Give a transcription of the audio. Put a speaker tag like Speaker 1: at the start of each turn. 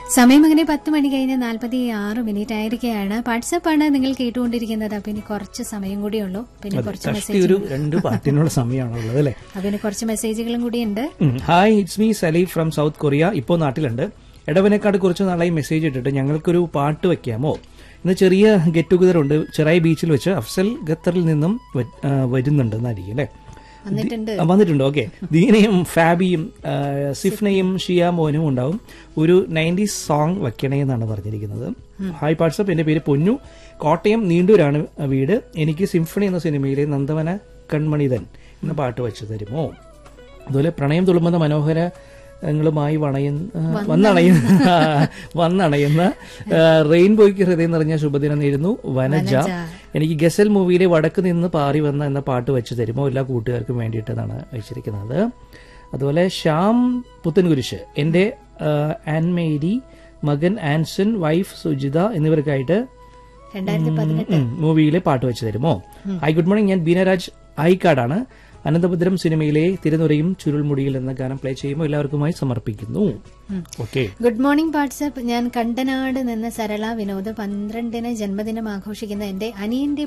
Speaker 1: സമയം അങ്ങനെ പത്ത് മണി കഴിഞ്ഞ് നാൽപ്പത്തി ആറ് മിനിറ്റ് ആയിരിക്കുകയാണ് വാട്സപ്പാണ് നിങ്ങൾ കേട്ടുകൊണ്ടിരിക്കുന്നത് അപ്പൊ ഇനി കുറച്ച് സമയം കൂടി ഉള്ളൂ പിന്നെ കുറച്ച്
Speaker 2: കഷ്ടി
Speaker 1: മെസ്സേജ്
Speaker 2: ഒരു രണ്ട് പാട്ടിനുള്ള സമയമാണുള്ളത് അല്ലേ
Speaker 1: അപ്പൊ പിന്നെ കുറച്ച് മെസ്സേജുകളും കൂടി ഉണ്ട്
Speaker 2: hi it's me Salif from South Korea ഇപ്പോൾ നാട്ടിലുണ്ട് എടവനക്കാട് കുറച്ച് നാളായി മെസ്സേജ് ഇട്ടിട്ട് ഞങ്ങൾക്കൊരു പാട്ട് വെക്കാമോ ഇന്ന് ചെറിയ ഗെറ്റ് ടുഗദർ ഉണ്ട് ചെറായി ബീച്ചിൽ വെച്ച് അഫ്സൽ ഖത്തറിൽ നിന്നും വ- ആ, വരുന്നുണ്ടെന്നായിരിക്കും അല്ലേ
Speaker 1: വന്നിട്ടുണ്ട്
Speaker 2: ആ, വന്നിട്ടുണ്ട് ഓക്കെ ദീനയും ഫാബിയും ആ, സിഫ്നയും ഷിയ മോനും ഉണ്ടാവും ഒരു നയൻറ്റീസ് സോങ് വെക്കണേ എന്നാണ് പറഞ്ഞിരിക്കുന്നത് ഹായ് വാട്സപ്പ് എന്റെ പേര് പൊന്നു കോട്ടയം നീണ്ടൂരാണ് വീട് എനിക്ക് സിംഫണി എന്ന സിനിമയിലെ നന്ദവന കൺമണിതൻ എന്ന പാട്ട് വെച്ച് തരുമോ അതുപോലെ പ്രണയം തുളുമ്പുന്ന മനോഹരങ്ങളുമായി വണയുന്ന വന്നണയുന്ന വന്നണയുന്ന ആ, റെയിൻബോയ്ക്ക് ഹൃദയം നിറഞ്ഞ ശുഭദിനം നേരുന്നു വനജ എനിക്ക് ഗസൽ മൂവിയിലെ വടക്ക് നിന്ന് പാറി വന്ന എന്ന പാട്ട് വെച്ച് തരുമോ എല്ലാ കൂട്ടുകാർക്കും വേണ്ടിയിട്ടെന്നാണ് വെച്ചിരിക്കുന്നത് അതുപോലെ ശ്യാം പുത്തൻകുരിശ് എന്റെ ആ, ആൻമേരി മകൻ ആൻസൺ വൈഫ് സുജിത എന്നിവർക്കായിട്ട്
Speaker 1: രണ്ടായിരത്തി പതിനെട്ട്
Speaker 2: ഉം, മൂവിയിലെ പാട്ട് വെച്ച് തരുമോ ഹായ് ഗുഡ് മോർണിംഗ് ഞാൻ ബീനരാജ് ഐക്കാടാണ് അനന്തഭദ്രം സിനിമയിലെ തിരുനുറയും ചുരുൾമുടിയിൽ എന്ന ഗാനം പ്ലേ ചെയ്യുമ്പോൾ എല്ലാവർക്കുമായി സമർപ്പിക്കുന്നു ഓക്കെ
Speaker 1: ഗുഡ് മോർണിംഗ് വാട്സപ്പ് ഞാൻ കണ്ടനാട് നിന്ന് സരള വിനോദ് പന്ത്രണ്ടിന് ജന്മദിനം ആഘോഷിക്കുന്ന എന്റെ അനിയന്റെ